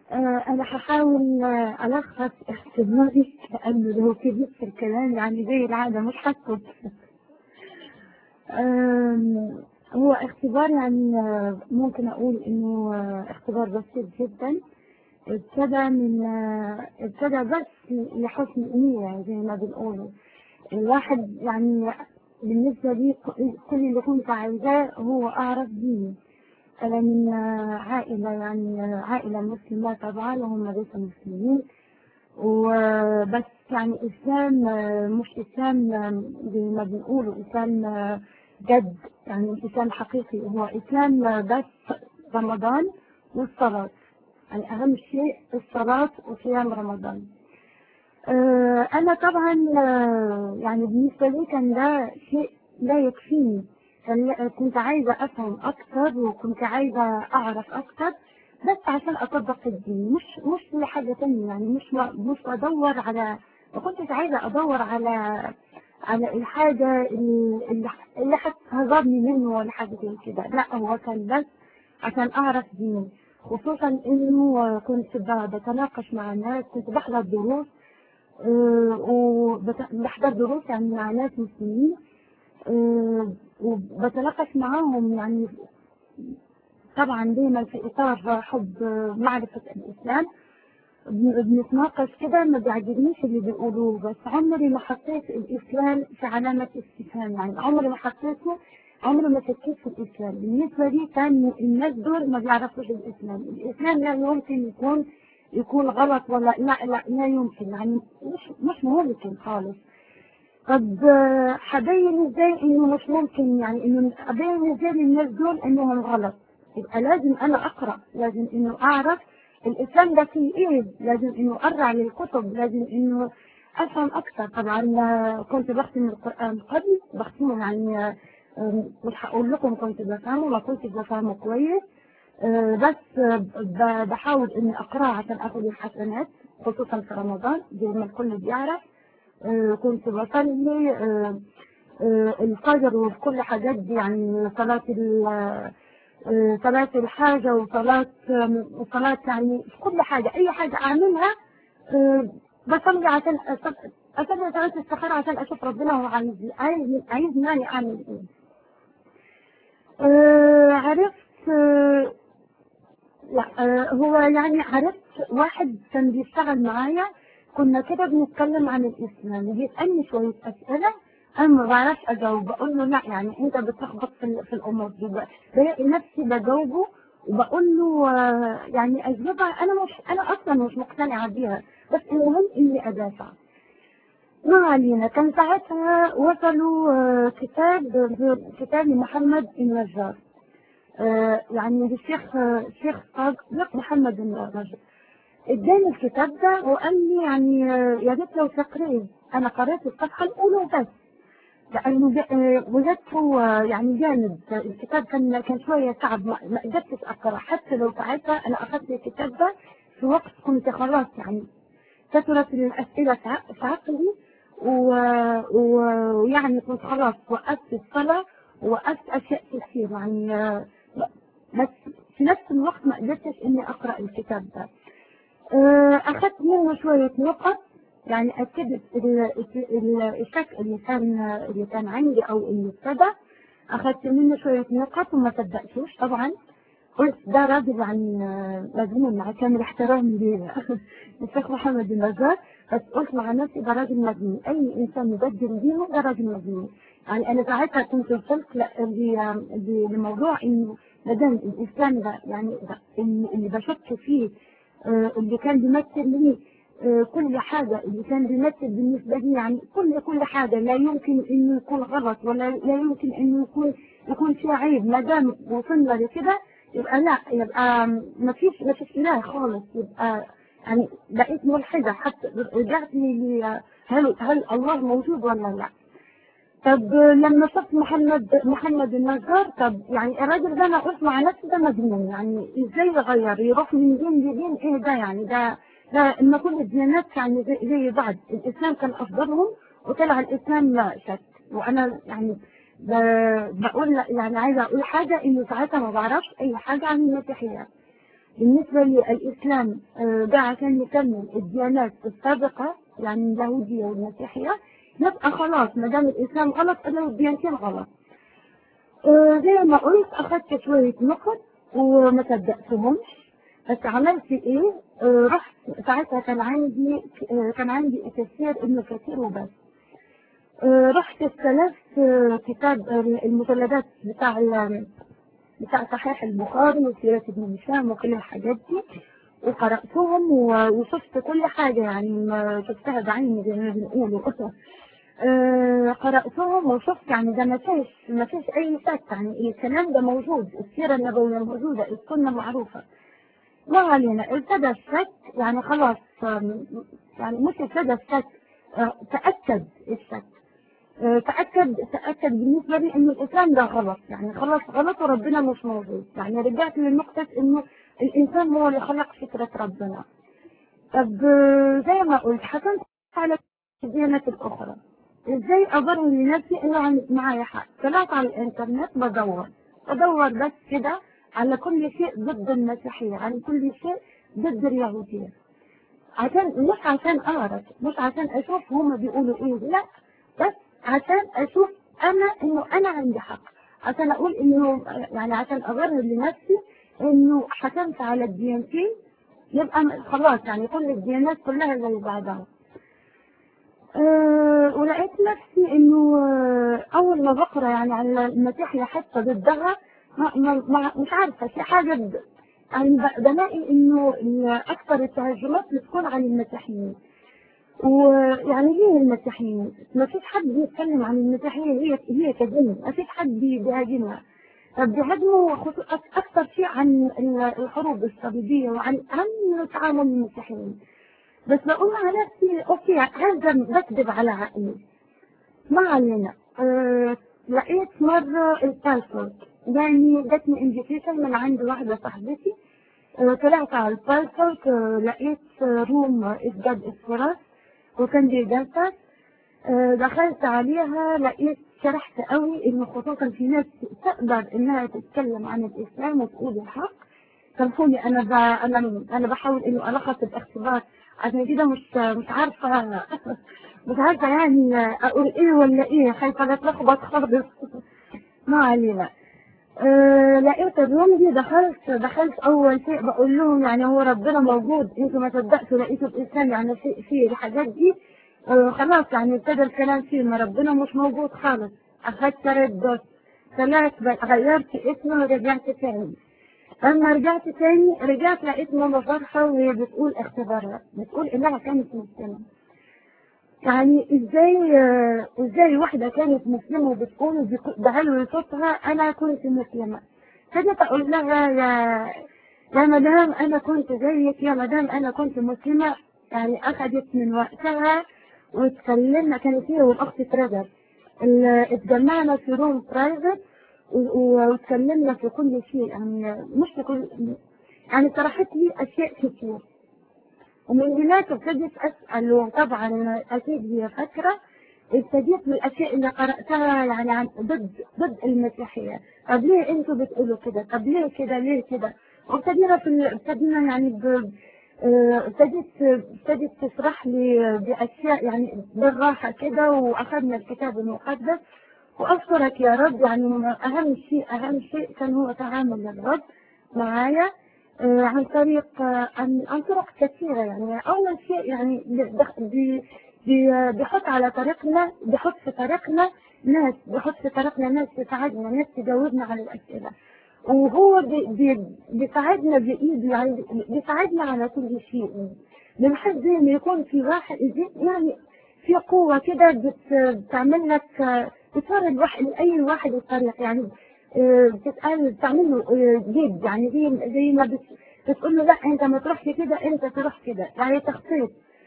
آه، أنا هحاول آه، ألخص اختباري لأنه لو كبرت في الكلام يعني زي العادة مش هسكت آم، هو اختبار يعني آه، ممكن أقول إنه آه، اختبار بسيط جدا ابتدى من آه، ابتدى بس لحسن نية زي ما بنقول الواحد يعني بالنسبة لي كل اللي كنت عايزاه هو أعرف ديني أنا من آه، عائلة يعني آه، عائلة مسلمة طبعا وهم ليسوا مسلمين وبس يعني إسلام آه، مش إسلام آه، زي ما بنقولوا إسلام آه، جد يعني إسلام حقيقي هو إسلام آه، بس رمضان والصلاة يعني أهم شيء الصلاة وصيام رمضان آه، أنا طبعا آه، يعني بالنسبة لي كان ده شيء لا يكفيني كان لا- كنت عايزة أفهم أكتر وكنت عايزة أعرف أكتر بس عشان أطبق الدين مش مش لحاجة تانية يعني مش م- مش بدور على ما كنتش عايزة أدور على على الحاجة اللي اللي اللي هتهربني منه ولا حاجة زي كده لا هو كان بس عشان أعرف ديني خصوصا إنه كنت ب- بتناقش مع الناس كنت بحضر دروس آه، وبحضر دروس يعني مع ناس مسلمين آه، وبتناقش معاهم يعني طبعا دايما في إطار حب معرفة الإسلام بن- بنتناقش كده ما بيعجبنيش اللي بيقولوه بس عمري ما حطيت الإسلام في علامة استفهام يعني عمري ما حطيته عمري ما شكيت في الإسلام بالنسبة لي كان الناس دول ما بيعرفوش الإسلام الإسلام لا يمكن يكون يكون غلط ولا لا لا لا يمكن يعني مش مش ممكن خالص طب آه، هبين ازاي انه مش ممكن يعني انه ابين ازاي للناس دول انهم غلط يبقى لازم انا اقرا لازم انه اعرف الاسلام ده فيه ايه لازم انه ارجع للكتب لازم انه افهم اكثر طبعا آه، كنت بختم القران قبل بختمه يعني آه، آه، مش هقول لكم كنت بفهمه ما كنتش بفهمه كويس آه، بس آه، ب- بحاول اني اقراه عشان اخذ الحسنات خصوصا في رمضان زي ما الكل بيعرف آه، كنت بصلي آه، آه، الفجر وكل حاجات دي يعني صلاة ال- آه، صلاة الحاجة وصلاة آه، وصلاة يعني كل حاجة أي حاجة أعملها آه، بصلي عشان أص- أصلي صلاة الاستخارة عشان أشوف ربنا هو عايز عايز عايزني أنا أعمل إيه. آه، عرفت آه، لا آه، هو يعني عرفت واحد كان بيشتغل معايا كنا كده بنتكلم عن الإسلام بيسألني شوية أسئلة أنا ما بعرفش أجاوب بقول له لا يعني أنت بتلخبط في, ال- في الأمور دي بقى. بلاقي نفسي بجاوبه وبقول له آه، يعني أجوبة أنا مش أنا أصلا مش مقتنعة بيها بس المهم إني أدافع ما علينا كان ساعتها وصلوا آه، كتاب كتاب محمد النجار آه، يعني الشيخ آه، الشيخ صادق محمد النجار اداني الكتاب ده وقال لي يعني آه، يا ريت لو تقريه انا قريت الصفحه الاولى وبس لانه جا- آه، وجدته آه، يعني جامد الكتاب كان كان شويه صعب ما ما قدرتش اقرا حتى لو ساعتها انا اخذت الكتاب ده في وقت كنت خلاص يعني كثرت الاسئله في عق- في عقلي و- و- ويعني كنت خلاص وقفت الصلاه ووقفت اشياء كثير يعني آه، بس في نفس الوقت ما قدرتش اني اقرا الكتاب ده آه، أخذت منه شوية نقط يعني أكدت ال- ال- الشك اللي كان اللي كان عندي أو اللي ابتدى أخذت منه شوية نقط وما صدقتوش طبعا قلت ده راجل يعني آه، مجنون مع كامل احترامي للشيخ محمد النجار بس قلت مع نفسي ده راجل مجنون أي إنسان يبدل دينه ده راجل مجنون يعني أنا ساعتها كنت وصلت ل- ل- ل- لموضوع إنه ما دام الإسلام ده يعني ده اللي اللي بشك فيه آه، اللي كان بيمثل لي آه، كل حاجة اللي كان بيمثل بالنسبة لي يعني كل كل حاجة لا يمكن انه يكون غلط ولا لا يمكن انه يكون يكون فيه عيب ما دام وصلنا لكده يبقى لا يبقى ما فيش ما فيش اله خالص يبقى يعني بقيت ملحدة حتى رجعت لي هل هل الله موجود ولا لا؟ طب لما شفت محمد محمد النجار طب يعني الراجل ده انا قلت مع نفسي ده مجنون يعني ازاي يغير يروح من دين لدين ايه ده يعني ده ده ان كل الديانات يعني زي, زي بعض الاسلام كان افضلهم وطلع الاسلام لا شك وانا يعني ب- بقول يعني عايزه اقول حاجه انه ساعتها ما بعرفش اي حاجه عن المسيحيه بالنسبة للإسلام آه، ده عشان يكمل الديانات السابقة يعني اليهودية والمسيحية يبقى خلاص ما دام الإسلام غلط أنا الديانتين غلط آه، زي ما قلت أخدت شوية نقط وما صدقتهمش بس عملت إيه؟ آه، رحت ساعتها كان عندي آه، كان عندي كثير إنه كثير وبس آه، رحت استلفت آه، كتاب آه، المجلدات بتاع ال- بتاع صحيح البخاري وسيرة ابن هشام وكل الحاجات دي وقرأتهم و- وشفت كل حاجة يعني ما شفتها بعيني زي ما بنقولوا آه، قرأتهم وشفت يعني ده ما فيش ما فيش أي شك يعني الكلام ده موجود السيرة النبوية موجودة السنة معروفة ما علينا ابتدى الشك يعني خلاص آم، يعني مش ابتدى الشك آه، تأكد الشك آه، تأكد تأكد بالنسبة لي إنه الإسلام ده غلط يعني خلاص غلط وربنا مش موجود يعني رجعت لنقطة إنه الإنسان هو اللي خلق فكرة ربنا طب آه، زي ما قلت حكمت على الديانات الأخرى إزاي أبرر لنفسي إنه عن- معايا حق طلعت على الإنترنت بدور بدور بس كده على كل شيء ضد المسيحية على كل شيء ضد اليهودية عشان مش عشان أعرف مش عشان أشوف هما بيقولوا إيه لا بس عشان أشوف أنا إنه أنا عندي حق عشان أقول إنه يعني عشان أبرر لنفسي إنه حكمت على الديانتين يبقى م- خلاص يعني كل الديانات كلها زي بعضها أه ولقيت نفسي انه آه، اول ما بقرا يعني على المسيحية حتى ضدها ما ما ما مش عارفة في حاجة ب- يعني ب- بلاقي انه ال- اكثر التهجمات بتكون عن المسيحيين ويعني ليه المسيحيين؟ ما فيش حد بيتكلم عن المسيحية هي هي كدين، ما فيش حد بيهاجمها. طب بيهاجموا خصو- أك- أكثر شيء عن ال- الحروب الصليبية وعن عن تعامل المسيحيين. بس بقول على نفسي أوكي هذا بكذب على عقلي. ما علينا. أه لقيت مرة الباسورد يعني جاتني انفيتيشن من عند واحدة صاحبتي أه طلعت على الباسورد أه لقيت آه، روم إسجاد الفرص وكان بيدافع آه، دخلت عليها لقيت شرحت قوي ان خصوصا في ناس تقدر انها تتكلم عن الاسلام وتقول الحق سامحوني انا ب... انا انا بحاول انه الخص الاختبار عشان كده مش مش عارفه مش عارفه يعني اقول ايه ولا ايه خايفه لا اتلخبط خالص ما علينا أه لقيت الروم دي دخلت دخلت اول شيء بقول لهم يعني هو ربنا موجود انتوا ما صدقتوا لقيتوا الانسان يعني في في الحاجات دي أه خلاص يعني ابتدى الكلام فيه ما ربنا مش موجود خالص اخدت رد طلعت ب- غيرت اسمي ورجعت تاني لما رجعت تاني رجعت لقيت ماما فرحة وهي بتقول اختبارها بتقول انها كانت مسلمة يعني ازاي آه، ازاي واحدة كانت مسلمة وبتقول بك- بعلو صوتها انا كنت مسلمة فجأة اقول لها يا يا مدام انا كنت زيك يا مدام انا كنت مسلمة يعني اخذت من وقتها واتكلمنا كانت هي والاخت تريجر ال- اتجمعنا في روم برايفت و- و- واتكلمنا في كل شيء يعني مش في كل يعني طرحت لي اشياء كتير ومن هناك ابتديت اسال وطبعا اكيد هي فاكره ابتديت بالاشياء اللي قراتها يعني عن ضد ضد المسيحيه طب ليه انتوا بتقولوا كده طب ليه كده ليه كده وابتدينا في ال- ابتدينا يعني ب آه، ابتديت ابتدت تشرح لي باشياء يعني بالراحه كده واخذنا الكتاب المقدس واشكرك يا رب يعني اهم شيء اهم شيء كان هو تعامل الرب معايا آه، عن طريق آه، عن عن طرق كثيرة يعني أول شيء يعني بيخ- بي- بي- بيحط على طريقنا بيحط في طريقنا ناس بيحط في طريقنا ناس تساعدنا ناس تجاوبنا على الأسئلة وهو بي- بي- بيساعدنا بإيده يعني بيساعدنا على كل شيء بنحس زي ما يكون في واحد زي- يعني في قوة كده بت- بتعمل لك آه، بتورد واحد أي واحد الطريق يعني آه، بتسأل بتعمل له آه، جد يعني زي زي ما بت- بتقول له لا انت ما تروحش كده انت تروح كده يعني تخطيط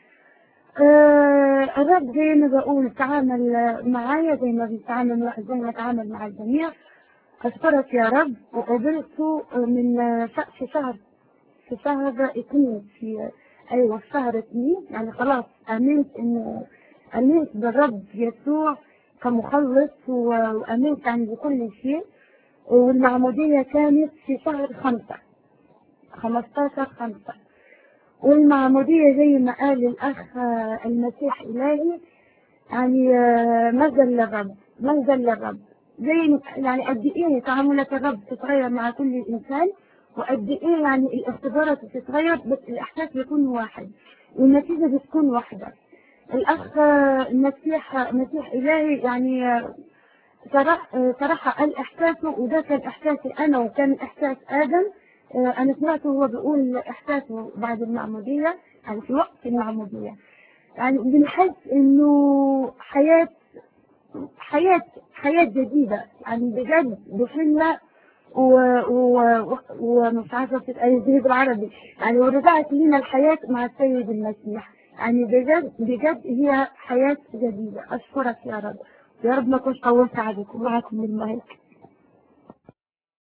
آه الرب زي ما بقول تعامل معايا زي ما بيتعامل مع زي ما تعامل مع الجميع أشكرك يا رب وقابلته من آه، ش- في شهر في شهر اثنين في ايوه في شهر اثنين يعني خلاص امنت انه امنت بالرب يسوع كمخلص و- وامنت يعني بكل شيء والمعمودية كانت في شهر خمسة 15 خمسة والمعمودية زي ما قال الأخ آه، المسيح إلهي يعني آه، مجدا للرب مجدا للرب زي يعني قد إيه تعاملات الرب تتغير مع كل إنسان وقد إيه يعني الاختبارات بتتغير بس الإحساس بيكون واحد والنتيجة بتكون واحدة الأخ آه، المسيح مسيح إلهي يعني آه، صراحة آه، صراحة قال إحساسه وده كان إحساسي أنا وكان إحساس آدم آه، أنا سمعته هو بيقول إحساسه بعد المعمودية يعني في وقت المعمودية يعني بنحس إنه حياة حياة حياة جديدة يعني بجد بحلة و... و... و... ومش عارفة تبقى ازاي بالعربي يعني ورجعت لنا الحياة مع السيد المسيح يعني بجد بجد هي حياة جديدة أشكرك يا رب يا رب ما كنتش طولت عليكم معكم المايك